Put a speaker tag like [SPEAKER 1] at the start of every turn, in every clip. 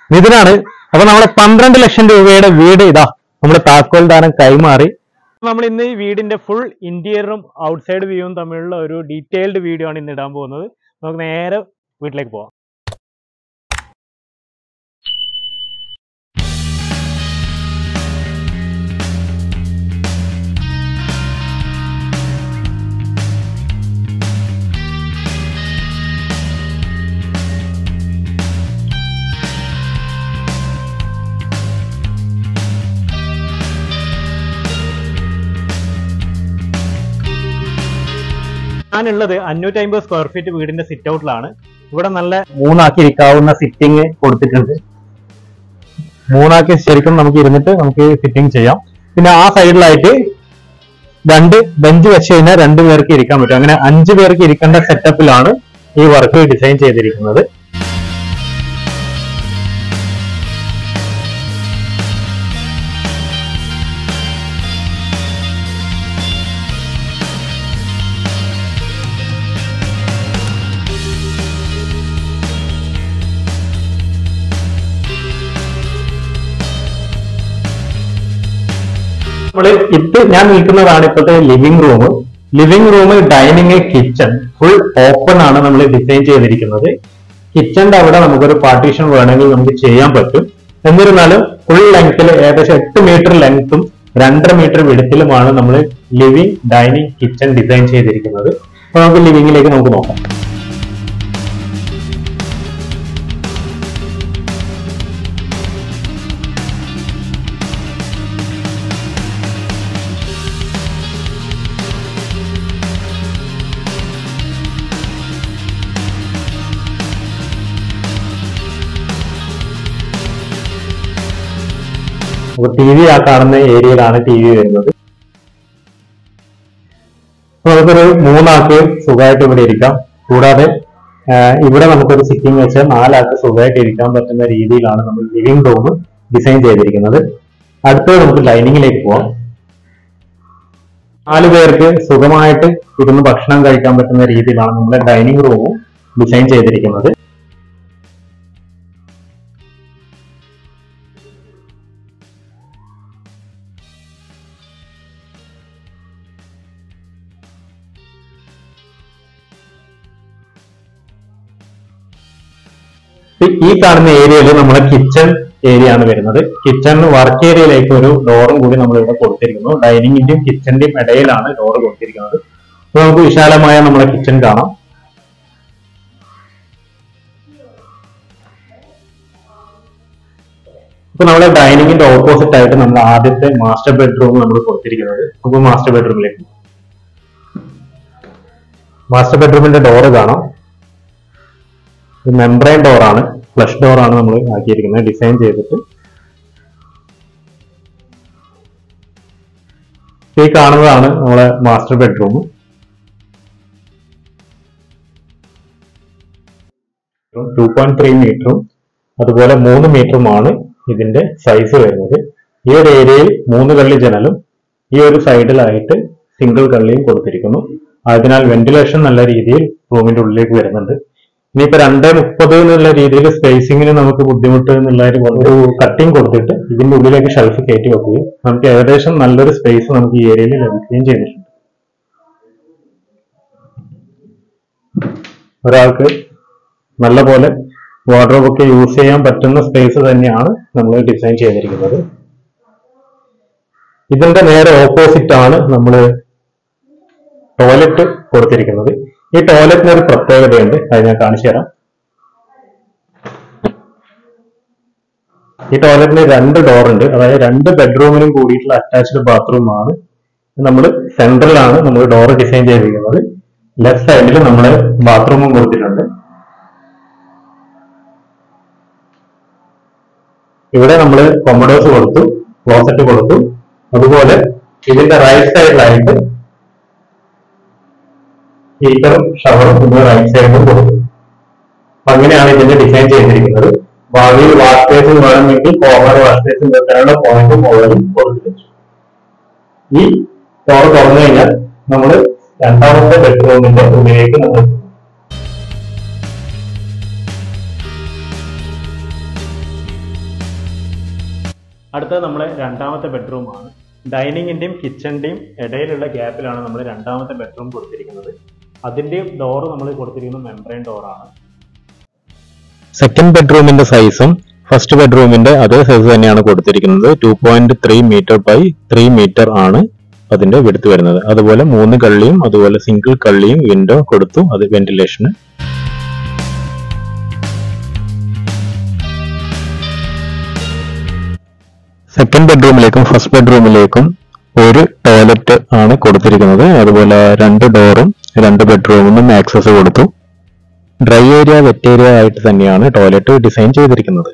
[SPEAKER 1] ഇതിനാണ് അപ്പൊ നമ്മളെ പന്ത്രണ്ട് ലക്ഷം രൂപയുടെ വീട് ഇതാ നമ്മുടെ താക്കോൽ ദാനം കൈമാറി നമ്മൾ ഇന്ന് ഈ വീടിന്റെ ഫുൾ ഇന്റീരിയറും ഔട്ട്സൈഡ് വ്യൂവും തമ്മിലുള്ള ഒരു ഡീറ്റെയിൽഡ് വീഡിയോ ആണ് ഇന്ന് ഇടാൻ പോകുന്നത് നമുക്ക് നേരെ വീട്ടിലേക്ക് പോവാം ഞാനുള്ളത് അഞ്ഞൂറ്റി അമ്പത് സ്ക്വയർ ഫീറ്റ് വീടിന്റെ സിറ്റ് ഔട്ടിലാണ് ഇവിടെ നല്ല മൂന്നാക്കി ഇരിക്കാവുന്ന സിറ്റിംഗ് കൊടുത്തിട്ടുണ്ട് മൂന്നാക്കി ശരിക്കും നമുക്ക് ഇരുന്നിട്ട് നമുക്ക് സിറ്റിംഗ് ചെയ്യാം പിന്നെ ആ സൈഡിലായിട്ട് രണ്ട് ബെഞ്ച് വെച്ച് കഴിഞ്ഞാൽ രണ്ട് പേർക്ക് ഇരിക്കാൻ പറ്റും അങ്ങനെ അഞ്ച് പേർക്ക് ഇരിക്കേണ്ട സെറ്റപ്പിലാണ് ഈ വർക്ക് ഡിസൈൻ ചെയ്തിരിക്കുന്നത് നമ്മള് ഇത് ഞാൻ നിൽക്കുന്നതാണ് ഇപ്പോഴത്തെ living room living room dining kitchen full open ആണ് നമ്മൾ ഡിസൈൻ ചെയ്തിരിക്കുന്നത് കിച്ചന്റെ അവിടെ നമുക്കൊരു പാർട്ടീഷൻ വേണമെങ്കിൽ നമുക്ക് ചെയ്യാൻ പറ്റും എന്നിരുന്നാലും ഫുൾ ലെങ്ത്തിൽ ഏകദേശം എട്ട് മീറ്റർ ലെങ്ത്തും രണ്ടര മീറ്റർ വിടത്തിലുമാണ് നമ്മൾ ലിവിംഗ് ഡൈനിങ് കിച്ചൺ ഡിസൈൻ ചെയ്തിരിക്കുന്നത് അപ്പൊ നമുക്ക് ലിവിംഗിലേക്ക് നമുക്ക് നോക്കാം അപ്പൊ ടി വി ആ കാണുന്ന ഏരിയയിലാണ് ടി വി വരുന്നത് അപ്പൊ നമുക്കൊരു മൂന്നാൾക്ക് സുഖമായിട്ട് ഇവിടെ ഇരിക്കാം കൂടാതെ ആ, ഇവിടെ നമുക്കൊരു സിറ്റിംഗ് വെച്ച് നാലാൾക്ക് സുഖമായിട്ട് ഇരിക്കാൻ പറ്റുന്ന രീതിയിലാണ് നമ്മൾ ലിവിംഗ് റൂം ഡിസൈൻ ചെയ്തിരിക്കുന്നത് അടുത്തത് നമുക്ക് ഡൈനിങ്ങിലേക്ക് പോവാം നാല് പേർക്ക് സുഖമായിട്ട് ഇരുന്ന് ഭക്ഷണം കഴിക്കാൻ പറ്റുന്ന രീതിയിലാണ് നമ്മുടെ ഡൈനിങ് റൂമും ഡിസൈൻ ചെയ്തിരിക്കുന്നത് ഈ കാണുന്ന ഏരിയയിൽ നമ്മുടെ കിച്ചൺ ഏരിയ ആണ് വരുന്നത് കിച്ചൺ വർക്ക് ഏരിയയിലേക്ക് ഒരു ഡോറും കൂടി നമ്മൾ ഇവിടെ കൊടുത്തിരിക്കുന്നു ഡൈനിങ്ങിന്റെയും കിച്ചന്റെയും ഇടയിലാണ് ഡോർ കൊടുത്തിരിക്കുന്നത് അപ്പൊ നമുക്ക് വിശാലമായ നമ്മുടെ കിച്ചൺ കാണാം ഇപ്പൊ നമ്മുടെ ഡൈനിങ്ങിന്റെ ഓപ്പോസിറ്റ് ആയിട്ട് നമ്മൾ ആദ്യത്തെ മാസ്റ്റർ ബെഡ്റൂം നമ്മൾ കൊടുത്തിരിക്കുന്നത് നമുക്ക് മാസ്റ്റർ ബെഡ്റൂമിലേക്ക് മാസ്റ്റർ ബെഡ്റൂമിന്റെ ഡോറ് കാണാം മെംബ്രെയിൻ ഡോറാണ് ഫ്ലഷ് ഡോറാണ് നമ്മൾ ആക്കിയിരിക്കുന്നത് ഡിസൈൻ ചെയ്തിട്ട് ഈ കാണുന്നതാണ് നമ്മളെ master bedroom two point three മീറ്ററും അതുപോലെ മൂന്ന് മീറ്ററുമാണ് ഇതിന്റെ സൈസ് വരുന്നത് ഈ ഒരു ഏരിയയിൽ മൂന്ന് കള്ളി ജനലും ഈ ഒരു സൈഡിലായിട്ട് സിംഗിൾ കള്ളിയും കൊടുത്തിരിക്കുന്നു അതിനാൽ വെന്റിലേഷൻ നല്ല രീതിയിൽ റൂമിന്റെ ഉള്ളിലേക്ക് വരുന്നുണ്ട് ഇനിയിപ്പോ രണ്ടേ മുപ്പത് എന്നുള്ള രീതിയിൽ സ്പേസിങ്ങിന് നമുക്ക് ബുദ്ധിമുട്ട് എന്നുള്ള ഒരു ഒരു കട്ടിങ് കൊടുത്തിട്ട് ഇതിന്റെ ഉള്ളിലേക്ക് ഷെൽഫ് കയറ്റി വെക്കുകയും നമുക്ക് ഏകദേശം നല്ലൊരു സ്പേസ് നമുക്ക് ഈ ഏരിയയിൽ ലഭിക്കുകയും ചെയ്തിട്ടുണ്ട് ഒരാൾക്ക് നല്ല പോലെ വാർഡ്രോബ് ഒക്കെ യൂസ് ചെയ്യാൻ പറ്റുന്ന സ്പേസ് തന്നെയാണ് നമ്മൾ ഡിസൈൻ ചെയ്തിരിക്കുന്നത് ഇതിന്റെ നേരെ ഓപ്പോസിറ്റ് ആണ് നമ്മൾ ടോയ്ലറ്റ് കൊടുത്തിരിക്കുന്നത് ഈ ടോയ്ലറ്റിന് ഒരു പ്രത്യേകതയുണ്ട് അത് ഞാൻ കാണിച്ചു തരാം ഈ ടോയ്ലറ്റിന് രണ്ട് ഡോർ ഉണ്ട് അതായത് രണ്ട് ബെഡ്റൂമിനും കൂടിയിട്ടുള്ള അറ്റാച്ച്ഡ് ബാത്റൂം ആണ് നമ്മൾ സെൻട്രലാണ് നമ്മൾ ഡോർ ഡിസൈൻ ചെയ്തിരിക്കുന്നത് ലെഫ്റ്റ് സൈഡിൽ നമ്മൾ ബാത്റൂമും കൊടുത്തിട്ടുണ്ട് ഇവിടെ നമ്മൾ കൊമഡോസ് കൊടുത്തു ക്ലോസറ്റ് കൊടുത്തു അതുപോലെ ഇതിന്റെ റൈറ്റ് സൈഡിലായിട്ട് ഹീറ്ററും ഷവറും ഇതിന്റെ റൈറ്റ് സൈഡിലും കൊടുക്കും അപ്പൊ അങ്ങനെയാണ് ഇതിന്റെ ഡിസൈൻ ചെയ്തിരിക്കുന്നത് ഭാവിയിൽ വാഷ് ബേസിൻ വേണമെങ്കിൽ കോമൺ വാഷ് ബേസിൻ വെക്കാനുള്ള പോയിന്റും മുകളിലും കൊടുത്തിട്ടുണ്ട് ഈ ഡോർ തുറന്നു കഴിഞ്ഞാൽ നമ്മൾ രണ്ടാമത്തെ ബെഡ്റൂമിന്റെ ഉള്ളിലേക്ക് നമ്മൾ എത്തും. അടുത്തത് നമ്മളെ രണ്ടാമത്തെ ബെഡ്റൂമാണ് ഡൈനിങ്ങിന്റെയും കിച്ചണിന്റെയും ഇടയിലുള്ള ഗ്യാപ്പിലാണ് നമ്മൾ രണ്ടാമത്തെ ബെഡ്റൂം കൊടുത്തിരിക്കുന്നത് അതിന്റെയും ഡോർ നമ്മൾ കൊടുത്തിരിക്കുന്നത് മെംബ്രെയിൻ ഡോറാണ് സെക്കൻഡ് ബെഡ്റൂമിന്റെ സൈസും ഫസ്റ്റ് ബെഡ്റൂമിന്റെ അതേ സൈസ് തന്നെയാണ് കൊടുത്തിരിക്കുന്നത് two point three metre by three metre ആണ് അതിന്റെ വിടുത്ത് വരുന്നത് അതുപോലെ മൂന്ന് കള്ളിയും അതുപോലെ സിംഗിൾ കള്ളിയും വിൻഡോ കൊടുത്തു അത് വെന്റിലേഷന് സെക്കൻഡ് ബെഡ്റൂമിലേക്കും ഫസ്റ്റ് ബെഡ്റൂമിലേക്കും ഒരു ടോയ്ലറ്റ് ആണ് കൊടുത്തിരിക്കുന്നത് അതുപോലെ രണ്ട് ഡോറും രണ്ട് ബെഡ്റൂമിനും ആക്സസ് കൊടുത്തു ഡ്രൈ ഏരിയ വെറ്റ് ഏരിയ ആയിട്ട് തന്നെയാണ് ടോയ്ലറ്റ് ഡിസൈൻ ചെയ്തിരിക്കുന്നത്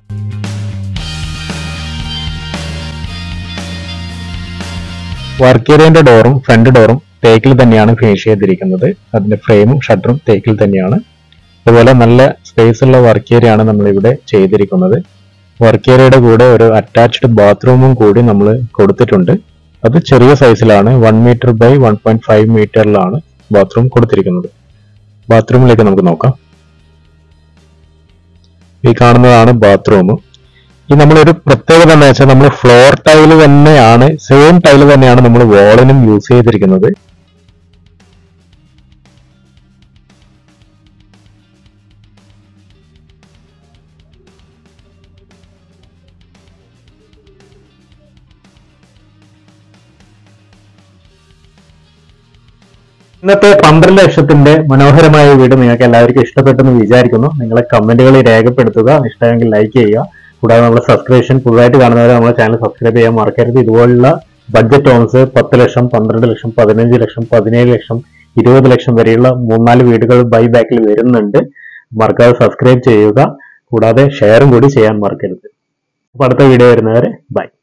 [SPEAKER 1] വർക്ക് ഏരിയന്റെ ഡോറും ഫ്രണ്ട് ഡോറും തേക്കിൽ തന്നെയാണ് ഫിനിഷ് ചെയ്തിരിക്കുന്നത് അതിന്റെ ഫ്രെയിമും ഷട്ടറും തേക്കിൽ തന്നെയാണ് അതുപോലെ നല്ല സ്പേസ് ഉള്ള വർക്ക് ഏരിയ ആണ് നമ്മൾ ഇവിടെ ചെയ്തിരിക്കുന്നത് വർക്ക് ഏരിയയുടെ കൂടെ ഒരു അറ്റാച്ച്ഡ് ബാത്റൂമും കൂടി നമ്മൾ കൊടുത്തിട്ടുണ്ട് അത് ചെറിയ സൈസിലാണ് one metre by one point five മീറ്ററിലാണ് ബാത്റൂം കൊടുത്തിരിക്കുന്നത് ബാത്റൂമിലേക്ക് നമുക്ക് നോക്കാം ഈ കാണുന്നതാണ് ബാത്റൂം ഈ നമ്മളൊരു പ്രത്യേകത എന്താ വെച്ചാൽ നമ്മൾ ഫ്ലോർ ടൈല് തന്നെയാണ് സെയിം ടൈല് തന്നെയാണ് നമ്മൾ വാളിനും യൂസ് ചെയ്തിരിക്കുന്നത് ഇന്നത്തെ പന്ത്രണ്ട് ലക്ഷത്തിന്റെ മനോഹരമായ വീട് നിങ്ങൾക്ക് എല്ലാവർക്കും ഇഷ്ടപ്പെട്ടെന്ന് വിചാരിക്കുന്നു നിങ്ങളെ കമന്റുകളിൽ രേഖപ്പെടുത്തുക ഇഷ്ടമെങ്കിൽ ലൈക്ക് ചെയ്യുക കൂടാതെ നമ്മുടെ സബ്സ്ക്രിപ്ഷൻ പുതുതായിട്ട് കാണുന്നവരെ നമ്മുടെ ചാനൽ സബ്സ്ക്രൈബ് ചെയ്യാൻ മറക്കരുത് ഇതുപോലുള്ള ബഡ്ജറ്റ് ഹോംസ് പത്ത് ലക്ഷം പന്ത്രണ്ട് ലക്ഷം പതിനഞ്ച് ലക്ഷം പതിനേഴ് ലക്ഷം ഇരുപത് ലക്ഷം വരെയുള്ള മൂന്നാല് വീടുകൾ ബൈ ബാക്കിൽ വരുന്നുണ്ട് മറക്കാതെ സബ്സ്ക്രൈബ് ചെയ്യുക കൂടാതെ ഷെയറും കൂടി ചെയ്യാൻ മറക്കരുത് അപ്പൊ അടുത്ത വീഡിയോ വരുന്നവരെ ബൈ